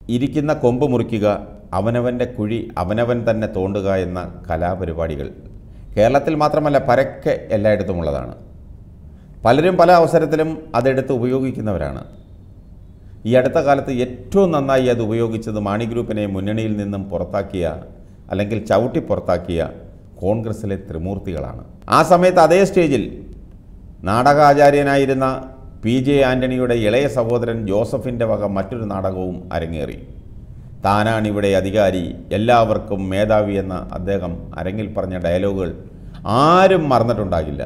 ഇരിക്കുന്ന കൊമ്പ് മുറിക്കുക അവനവൻ്റെ കുഴി അവനവൻ തന്നെ തോണ്ടുക എന്ന കലാപരിപാടികൾ കേരളത്തിൽ മാത്രമല്ല പരക്കെ എല്ലായിടത്തുമുള്ളതാണ് പലരും പല അവസരത്തിലും അതെടുത്ത് ഉപയോഗിക്കുന്നവരാണ് ഈ അടുത്ത കാലത്ത് ഏറ്റവും നന്നായി അത് ഉപയോഗിച്ചത് മാണി ഗ്രൂപ്പിനെ മുന്നണിയിൽ നിന്നും പുറത്താക്കിയ അല്ലെങ്കിൽ ചവിട്ടി പുറത്താക്കിയ കോൺഗ്രസിലെ ത്രിമൂർത്തികളാണ് ആ സമയത്ത് അതേ സ്റ്റേജിൽ നാടകാചാര്യനായിരുന്ന പി ജെ ആൻ്റണിയുടെ ഇളയ സഹോദരൻ ജോസഫിൻ്റെ വക മറ്റൊരു നാടകവും അരങ്ങേറി താനാണിവിടെ അധികാരി എല്ലാവർക്കും മേധാവി എന്ന അദ്ദേഹം അരങ്ങിൽ പറഞ്ഞ ഡയലോഗുകൾ ആരും മറന്നിട്ടുണ്ടാകില്ല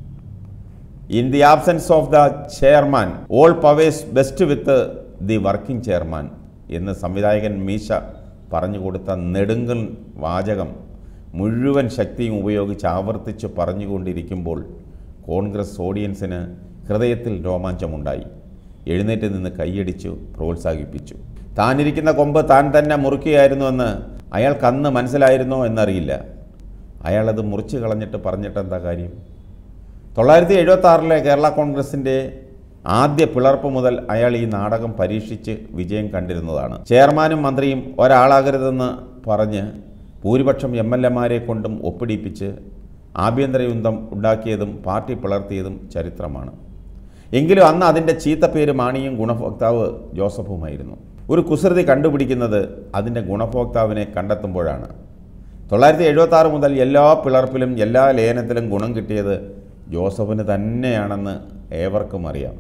in the absence of the chairman all powers vest with the working chairman എന്ന് സംവിധായകൻ മീശ പറഞ്ഞു കൊടുത്ത നെടുങ്കൽ വാചകം മുഴുവൻ ശക്തിയും ഉപയോഗിച്ച് ആവർത്തിച്ച് പറഞ്ഞുകൊണ്ടിരിക്കുമ്പോൾ കോൺഗ്രസ് ഓഡിയൻസിന് ഹൃദയത്തിൽ രോമാഞ്ചമുണ്ടായി എഴുന്നേറ്റ് നിന്ന് കൈയടിച്ചു പ്രോത്സാഹിപ്പിച്ചു താനിരിക്കുന്ന കൊമ്പ് താൻ തന്നെ മുറുക്കിയായിരുന്നുവെന്ന് അയാൾക്ക് അന്ന് മനസ്സിലായിരുന്നോ എന്നറിയില്ല അയാളത് മുറിച്ച് കളഞ്ഞിട്ട് പറഞ്ഞിട്ട് എന്താ കാര്യം തൊള്ളായിരത്തി എഴുപത്തി ആറിലെ കേരള കോൺഗ്രസിൻ്റെ ആദ്യ പിളർപ്പ് മുതൽ അയാൾ ഈ നാടകം പരീക്ഷിച്ച് വിജയം കണ്ടിരുന്നതാണ് ചെയർമാനും മന്ത്രിയും ഒരാളാകരുതെന്ന് പറഞ്ഞ് ഭൂരിപക്ഷം എം എൽ എമാരെ കൊണ്ടും ഒപ്പിടിപ്പിച്ച് ആഭ്യന്തര യുദ്ധം ഉണ്ടാക്കിയതും പാർട്ടി പിളർത്തിയതും ചരിത്രമാണ് എങ്കിലും അന്ന് അതിൻ്റെ ചീത്തപ്പേര് മാണിയും ഗുണഭോക്താവ് ജോസഫുമായിരുന്നു ഒരു കുസൃതി കണ്ടുപിടിക്കുന്നത് അതിൻ്റെ ഗുണഭോക്താവിനെ കണ്ടെത്തുമ്പോഴാണ് തൊള്ളായിരത്തി എഴുപത്തി ആറ് മുതൽ എല്ലാ പിളർപ്പിലും എല്ലാ ലയനത്തിലും ഗുണം കിട്ടിയത് ജോസഫിന് തന്നെയാണെന്ന് ഏവർക്കും അറിയാം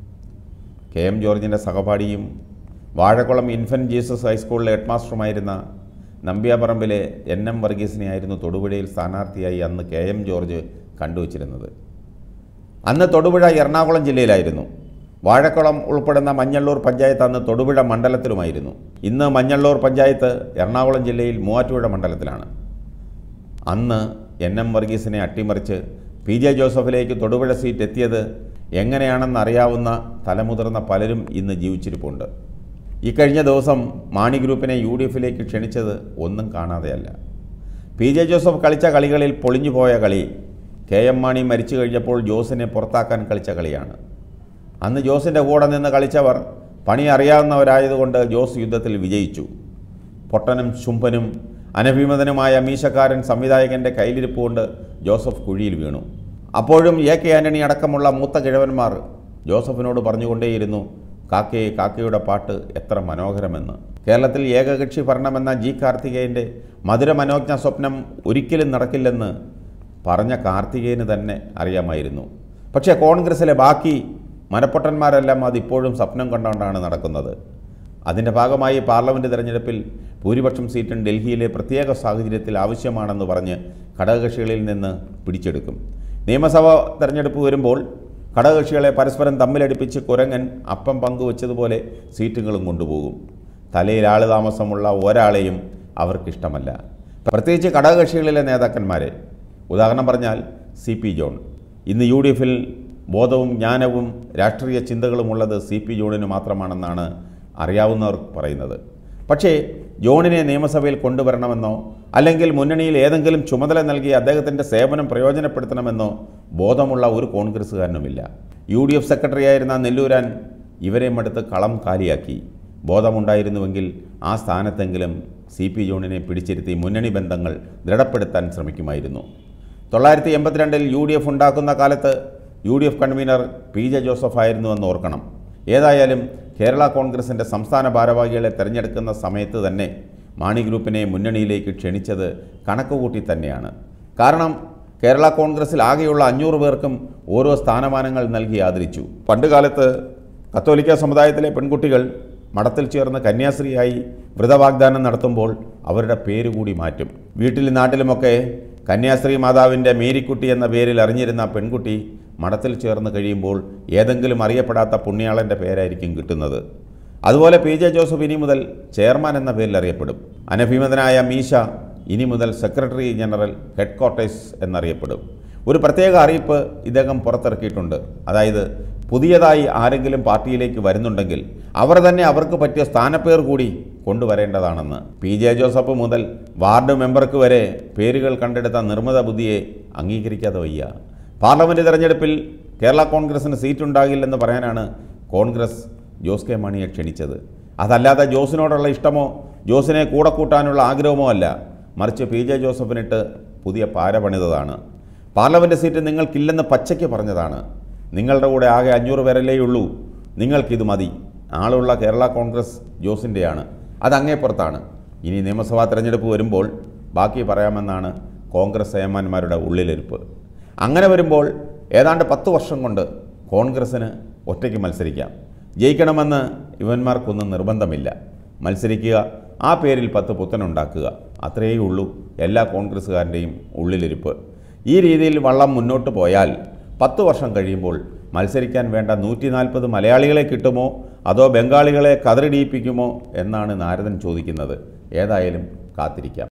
കെ എം ജോർജിൻ്റെ സഹപാഠിയും വാഴക്കുളം ഇൻഫൻറ്റ് ജീസസ് ഹൈസ്കൂളിലെ ഹെഡ്മാസ്റ്ററുമായിരുന്ന നമ്പ്യാപറമ്പിലെ എൻ എം വർഗീസിനെയായിരുന്നു തൊടുപുഴയിൽ സ്ഥാനാർത്ഥിയായി അന്ന് കെ എം ജോർജ് കണ്ടുവച്ചിരുന്നത് അന്ന് തൊടുപുഴ എറണാകുളം ജില്ലയിലായിരുന്നു വാഴക്കുളം ഉൾപ്പെടുന്ന മഞ്ഞള്ളൂർ പഞ്ചായത്ത് അന്ന് തൊടുപുഴ മണ്ഡലത്തിലുമായിരുന്നു ഇന്ന് മഞ്ഞള്ളൂർ പഞ്ചായത്ത് എറണാകുളം ജില്ലയിൽ മൂവാറ്റുപുഴ മണ്ഡലത്തിലാണ് അന്ന് എൻ എം വർഗീസിനെ അട്ടിമറിച്ച് പി ജെ ജോസഫിലേക്ക് തൊടുപുഴ സീറ്റ് എത്തിയത് എങ്ങനെയാണെന്ന് അറിയാവുന്ന തലമുതിർന്ന പലരും ഇന്ന് ജീവിച്ചിരിപ്പുണ്ട് ഇക്കഴിഞ്ഞ ദിവസം മാണി ഗ്രൂപ്പിനെ യു ഡി എഫിലേക്ക് ക്ഷണിച്ചത് ഒന്നും കാണാതെയല്ല പി ജെ ജോസഫ് കളിച്ച കളികളിൽ പൊളിഞ്ഞുപോയ കളി കെ എം മാണി മരിച്ചു കഴിഞ്ഞപ്പോൾ ജോസിനെ പുറത്താക്കാൻ കളിച്ച കളിയാണ് അന്ന് ജോസിൻ്റെ കൂടെ നിന്ന് കളിച്ചവർ പണി അറിയാവുന്നവരായതുകൊണ്ട് ജോസ് യുദ്ധത്തിൽ വിജയിച്ചു പൊട്ടനും ശുംഭനും അനഭിമതനുമായ മീശക്കാരൻ സംവിധായകൻ്റെ കയ്യിലിരിപ്പ് കൊണ്ട് ജോസഫ് കുഴിയിൽ വീണു അപ്പോഴും എ കെ ആൻ്റണി അടക്കമുള്ള മൂത്ത കിഴവന്മാർ ജോസഫിനോട് പറഞ്ഞുകൊണ്ടേയിരുന്നു കാക്കയെ കാക്കയുടെ പാട്ട് എത്ര മനോഹരമെന്ന് കേരളത്തിൽ ഏകകക്ഷി ഭരണമെന്ന ജി കാർത്തികേയൻ്റെ മധുരമനോജ്ഞ സ്വപ്നം ഒരിക്കലും നടക്കില്ലെന്ന് പറഞ്ഞ കാർത്തികേയന് തന്നെ അറിയാമായിരുന്നു പക്ഷേ കോൺഗ്രസിലെ ബാക്കി മനപ്പൊട്ടന്മാരെല്ലാം അതിപ്പോഴും സ്വപ്നം കണ്ടുകൊണ്ടാണ് നടക്കുന്നത് അതിൻ്റെ ഭാഗമായി പാർലമെൻറ്റ് തെരഞ്ഞെടുപ്പിൽ ഭൂരിപക്ഷം സീറ്റും ഡൽഹിയിലെ പ്രത്യേക സാഹചര്യത്തിൽ ആവശ്യമാണെന്ന് പറഞ്ഞ് ഘടകകക്ഷികളിൽ നിന്ന് പിടിച്ചെടുക്കും നിയമസഭാ തെരഞ്ഞെടുപ്പ് വരുമ്പോൾ ഘടകകക്ഷികളെ പരസ്പരം തമ്മിലടിപ്പിച്ച് കുരങ്ങൻ അപ്പം പങ്കുവച്ചതുപോലെ സീറ്റുകളും കൊണ്ടുപോകും തലയിൽ ആള് താമസമുള്ള ഒരാളെയും അവർക്കിഷ്ടമല്ല പ്രത്യേകിച്ച് ഘടകകക്ഷികളിലെ നേതാക്കന്മാരെ ഉദാഹരണം പറഞ്ഞാൽ സി പി ജോൺ ഇന്ന് യു ഡി എഫിൽ ബോധവും ജ്ഞാനവും രാഷ്ട്രീയ ചിന്തകളുമുള്ളത് സി പി ജോണിന് മാത്രമാണെന്നാണ് അറിയാവുന്നവർ പറയുന്നത് പക്ഷേ ജോണിനെ നിയമസഭയിൽ കൊണ്ടുവരണമെന്നോ അല്ലെങ്കിൽ മുന്നണിയിൽ ഏതെങ്കിലും ചുമതല നൽകി അദ്ദേഹത്തിൻ്റെ സേവനം പ്രയോജനപ്പെടുത്തണമെന്നോ ബോധമുള്ള ഒരു കോൺഗ്രസ്സുകാരനുമില്ല യു ഡി എഫ് സെക്രട്ടറിയായിരുന്ന നെല്ലൂരാൻ ഇവരെ മടുത്ത് കളം കാലിയാക്കി ബോധമുണ്ടായിരുന്നുവെങ്കിൽ ആ സ്ഥാനത്തെങ്കിലും സി പി ജോണിനെ പിടിച്ചിരുത്തി മുന്നണി ബന്ധങ്ങൾ ദൃഢപ്പെടുത്താൻ ശ്രമിക്കുമായിരുന്നു തൊള്ളായിരത്തി എൺപത്തിരണ്ടിൽ യു ഡി എഫ് ഉണ്ടാക്കുന്ന കാലത്ത് U D F convener P J Joseph ആയിരുന്നുവെന്ന് ഓർക്കണം ഏതായാലും കേരള കോൺഗ്രസിൻ്റെ സംസ്ഥാന ഭാരവാഹികളെ തിരഞ്ഞെടുക്കുന്ന സമയത്ത് തന്നെ മാണി ഗ്രൂപ്പിനെ മുന്നണിയിലേക്ക് ക്ഷണിച്ചത് കണക്കുകൂട്ടി തന്നെയാണ് കാരണം കേരള കോൺഗ്രസിൽ ആകെയുള്ള അഞ്ഞൂറ് പേർക്കും ഓരോ സ്ഥാനമാനങ്ങൾ നൽകി ആദരിച്ചു പണ്ടുകാലത്ത് കത്തോലിക്ക സമുദായത്തിലെ പെൺകുട്ടികൾ മഠത്തിൽ ചേർന്ന് കന്യാസ്ത്രീയായി വ്രതവാഗ്ദാനം നടത്തുമ്പോൾ അവരുടെ പേര് കൂടി മാറ്റും വീട്ടിലും നാട്ടിലുമൊക്കെ കന്യാസ്ത്രീ മാതാവിൻ്റെ മേരിക്കുട്ടി എന്ന പേരിൽ അറിഞ്ഞിരുന്ന പെൺകുട്ടി മഠത്തിൽ ചേർന്ന് കഴിയുമ്പോൾ ഏതെങ്കിലും അറിയപ്പെടാത്ത പുണ്യാളൻ്റെ പേരായിരിക്കും കിട്ടുന്നത് അതുപോലെ പി ജെ ജോസഫ് ഇനി മുതൽ ചെയർമാൻ എന്ന പേരിൽ അറിയപ്പെടും അനഭിമതനായ മീശ ഇനി മുതൽ സെക്രട്ടറി ജനറൽ ഹെഡ് ക്വാർട്ടേഴ്സ് എന്നറിയപ്പെടും ഒരു പ്രത്യേക അറിയിപ്പ് ഇദ്ദേഹം പുറത്തിറക്കിയിട്ടുണ്ട് അതായത് പുതിയതായി ആരെങ്കിലും പാർട്ടിയിലേക്ക് വരുന്നുണ്ടെങ്കിൽ അവർ തന്നെ അവർക്ക് പറ്റിയ സ്ഥാനപ്പേർ കൂടി കൊണ്ടുവരേണ്ടതാണെന്ന് പി ജെ ജോസഫ് മുതൽ വാർഡ് മെമ്പർക്ക് വരെ പേരുകൾ കണ്ടെടുത്ത നിർമ്മിത ബുദ്ധിയെ അംഗീകരിക്കാതെ വയ്യ പാർലമെൻറ്റ് തെരഞ്ഞെടുപ്പിൽ കേരള കോൺഗ്രസിന് സീറ്റുണ്ടാകില്ലെന്ന് പറയാനാണ് കോൺഗ്രസ് ജോസ് കെ മാണിയെ ക്ഷണിച്ചത് അതല്ലാതെ ജോസിനോടുള്ള ഇഷ്ടമോ ജോസിനെ കൂടെ കൂട്ടാനുള്ള ആഗ്രഹമോ അല്ല മറിച്ച് പി ജെ ജോസഫിനിട്ട് പുതിയ പാര പണിതതാണ് പാർലമെൻറ്റ് സീറ്റ് നിങ്ങൾക്കില്ലെന്ന് പച്ചയ്ക്ക് പറഞ്ഞതാണ് നിങ്ങളുടെ കൂടെ ആകെ അഞ്ഞൂറ് പേരല്ലേ ഉള്ളൂ നിങ്ങൾക്കിത് മതി ആളുള്ള കേരള കോൺഗ്രസ് ജോസിൻ്റെയാണ് അത് അങ്ങേപ്പുറത്താണ് ഇനി നിയമസഭാ തെരഞ്ഞെടുപ്പ് വരുമ്പോൾ ബാക്കി പറയാമെന്നാണ് കോൺഗ്രസ് ഏമാന്മാരുടെ ഉള്ളിലിരിപ്പ് അങ്ങനെ വരുമ്പോൾ ഏതാണ്ട് പത്ത് വർഷം കൊണ്ട് കോൺഗ്രസ്സിന് ഒറ്റയ്ക്ക് മത്സരിക്കാം ജയിക്കണമെന്ന് ഇവന്മാർക്കൊന്നും നിർബന്ധമില്ല മത്സരിക്കുക ആ പേരിൽ പത്ത് പുത്തനുണ്ടാക്കുക അത്രയേ ഉള്ളൂ എല്ലാ കോൺഗ്രസ്സുകാരൻ്റെയും ഉള്ളിലിരിപ്പ് ഈ രീതിയിൽ വള്ളം മുന്നോട്ട് പോയാൽ പത്ത് വർഷം കഴിയുമ്പോൾ മത്സരിക്കാൻ വേണ്ട നൂറ്റി നാൽപ്പത് മലയാളികളെ കിട്ടുമോ അതോ ബംഗാളികളെ കതറിടിയിപ്പിക്കുമോ എന്നാണ് നാരദൻ ചോദിക്കുന്നത് ഏതായാലും കാത്തിരിക്കാം